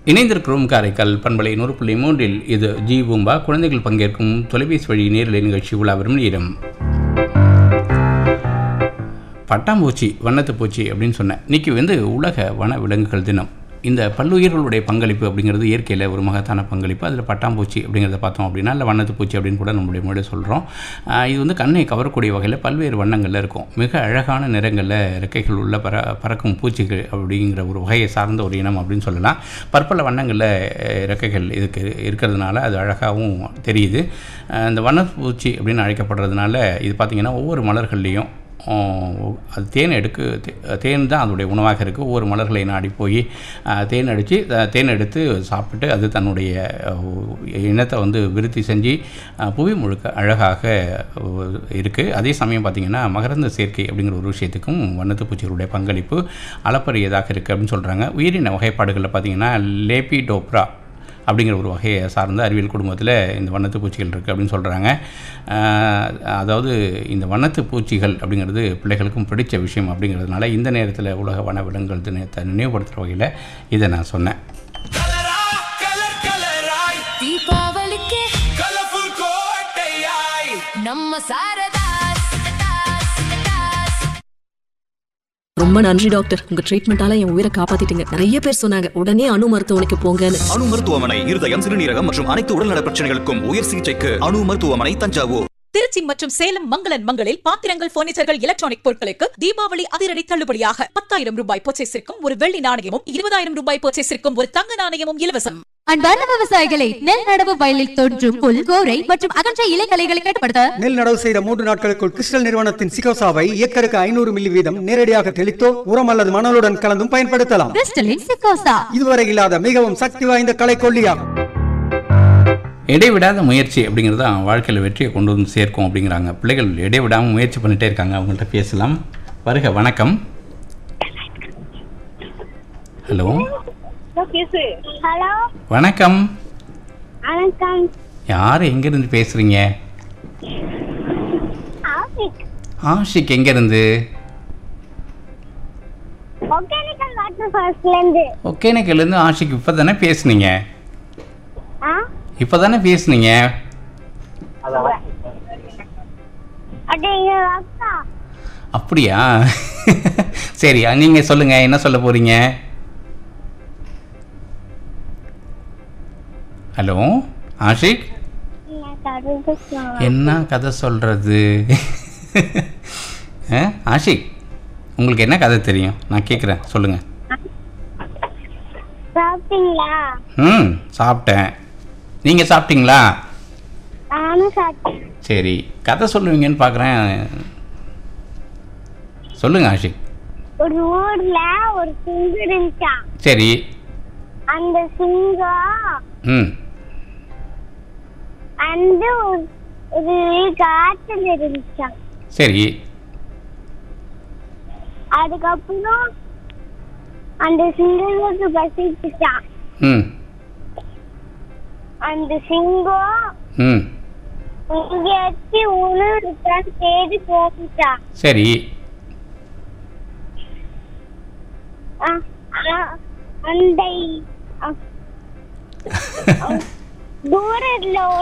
இணைந்திருக்கிறோம் காரைக்கால் பண்பலை நூறு புள்ளி மூன்றில் இது ஜி பூம்பா குழந்தைகள் பங்கேற்கும் தொலைபேசி வழி நேரலை நிகழ்ச்சி உலா வரும் நேரம் பட்டாம்பூச்சி வண்ணத்து பூச்சி அப்படின்னு சொன்னேன் இன்னைக்கு வந்து உலக வன விலங்குகள் தினம் இந்த பல்லுயிர்களுடைய பங்களிப்பு அப்படிங்கிறது இயற்கையில் ஒரு மகத்தான பங்களிப்பு அதில் பட்டாம்பூச்சி அப்படிங்கிறத பார்த்தோம் அப்படின்னா இல்லை வண்ணத்து பூச்சி அப்படின்னு கூட நம்மளுடைய மொழி சொல்கிறோம் இது வந்து கண்ணை கவரக்கூடிய வகையில் பல்வேறு வண்ணங்களில் இருக்கும் மிக அழகான நிறங்களில் இறக்கைகள் உள்ள பற பறக்கும் பூச்சிகள் அப்படிங்கிற ஒரு வகையை சார்ந்த ஒரு இனம் அப்படின்னு சொல்லலாம் பற்பல வண்ணங்களில் அஹ், இறக்கைகள் இதுக்கு இருக்கிறதுனால அது அழகாகவும் தெரியுது அஹ், இந்த வண்ணப்பூச்சி அப்படின்னு அழைக்கப்படுறதுனால இது பார்த்திங்கன்னா ஒவ்வொரு மலர்கள்லேயும் ஆஹ் அது தேன் எடுக்கு தே- தேன் தான் அதனுடைய உணவாக இருக்குது ஒவ்வொரு மலர்களை நாடி போய் ஆஹ் தேன் அடித்து தேன் எடுத்து சாப்பிட்டு அது தன்னுடைய ஆஹ், இனத்தை வந்து விருத்தி செஞ்சு ஆஹ், புவி முழுக்க அழகாக இருக்குது அதே சமயம் பார்த்திங்கன்னா மகரந்த சேர்க்கை அப்படிங்கிற ஒரு விஷயத்துக்கும் வண்ணத்து பூச்சிகளுடைய பங்களிப்பு அளப்பரியதாக இருக்குது அப்படின்னு சொல்கிறாங்க உயிரின வகைப்பாடுகளில் பார்த்திங்கன்னா லேபிடோப்ரா அப்படிங்கிற ஒரு வகையை சார்ந்த அறிவியல் குடும்பத்தில் இந்த வண்ணத்து பூச்சிகள் இருக்குது அப்படின்னு சொல்கிறாங்க அதாவது இந்த வண்ணத்து பூச்சிகள் அப்படிங்கிறது பிள்ளைகளுக்கும் பிடிச்ச விஷயம் அப்படிங்கிறதுனால இந்த நேரத்தில் உலக வன விலங்குகள் தினத்தை நினைவுபடுத்துகிற வகையில் இதை நான் சொன்னேன் கலரா கலர் கலராய் தீபாவளிக்கு கலர்ஃபுல் கோட்டையாய் நம்ம சாரதாஸ் ரொம்ப நன்றி டாக்டர் உங்க ட்ரீட்மெண்டால என் உயிரை காப்பாத்திட்டீங்க நிறைய பேர் சொன்னாங்க உடனே அணு மருத்துவமனைக்கு போங்கன்னு அணு மருத்துவமனை இருதயம் சிறுநீரகம் மற்றும் அனைத்து உடல்நல பிரச்சனைகளுக்கும் உயர் சிகிச்சைக்கு அணு மருத்துவமனை தஞ்சாவூர் திருச்சி மற்றும் சேலம் மங்களன் மங்களில் பாத்திரங்கள் பர்னிச்சர்கள் எலக்ட்ரானிக் பொருட்களுக்கு தீபாவளி அதிரடி தள்ளுபடியாக பத்தாயிரம் ரூபாய் பர்ச்சேஸிற்கும் ஒரு வெள்ளி நாணயமும் இருபதாயிரம் ரூபாய் பர்ச்சேஸிற்கும் ஒரு தங்க நாணயமும் இலவசம் அன்பார்ந்த விவசாயிகளை நெல் நடவு வயலில் தோன்றும் புல் கோரை மற்றும் அகன்ற இலைகளைகளை கட்டுப்படுத்த நெல் நடவு செய்த மூன்று நாட்களுக்குள் கிறிஸ்டல் நிறுவனத்தின் சிகோசாவை ஏக்கருக்கு ஐநூறு மில்லி வீதம் நேரடியாக தெளித்தோ உரம் அல்லது மணலுடன் கலந்தும் பயன்படுத்தலாம் கிறிஸ்டலின் சிக்கோசா இதுவரை இல்லாத மிகவும் சக்தி வாய்ந்த கலை கொல்லியாகும் இடைவிடாத முயற்சி அப்படிங்கிறது தான் வாழ்க்கையில் வெற்றியை கொண்டு வந்து சேர்க்கும் அப்படிங்கிறாங்க பிள்ளைகள் இடைவிடாமல் முயற்சி பண்ணிகிட்டே இருக்காங்க அவங்கள்ட்ட பேசலாம் வருக வணக்கம் ஹலோ ஹலோ வணக்கம் வணக்கம் யார் எங்கேருந்து பேசுகிறீங்க ஆஃபிக் ஆஷிக் எங்கேருந்து ஒகேனிக்கல் வாட்டர் ஃபால்ஸ்லேருந்து ஒகேனக்கல்லேருந்து ஆஷிக் இப்போ தானே பேசுனீங்க ஆ இப்போ தானே பேசுனீங்க அது எங்க அக்கா அப்படியா சரி நீங்கள் சொல்லுங்கள் என்ன சொல்ல போகிறீங்க ஹலோ ஆஷிக் நான் கருது சொன்னேன். என்ன கதை சொல்கிறது ஆஷிக் உங்களுக்கு என்ன கதை தெரியும் நான் கேட்குறேன் சொல்லுங்கள் சாப்பிட்டீங்களா ம் சாப்பிட்டேன் நீங்கள் சாப்பிட்டீங்களா நானும் சாப்பிட்டேன் சரி கதை சொல்லுவீங்கன்னு பார்க்குறேன் சொல்லுங்கள் ஆஷிக் ஒரு ஊர்ல ஒரு சிங்கம் இருந்துச்சான் சரி அந்த சிங்கம் ம் வந்து ஒரு- ஒரு காட்டுல இருந்துச்சான் சரி அதுக்கப்புறம் அந்த சிங்கத்துக்கு பசிச்சுச்சான் ம் அந்த சிங்கம் ம் எங்கேயாச்சும் உணவு இருக்கான்னு தேடி போட்டுச்சான் சரி அ- அ- அந்த அ- தூரத்துல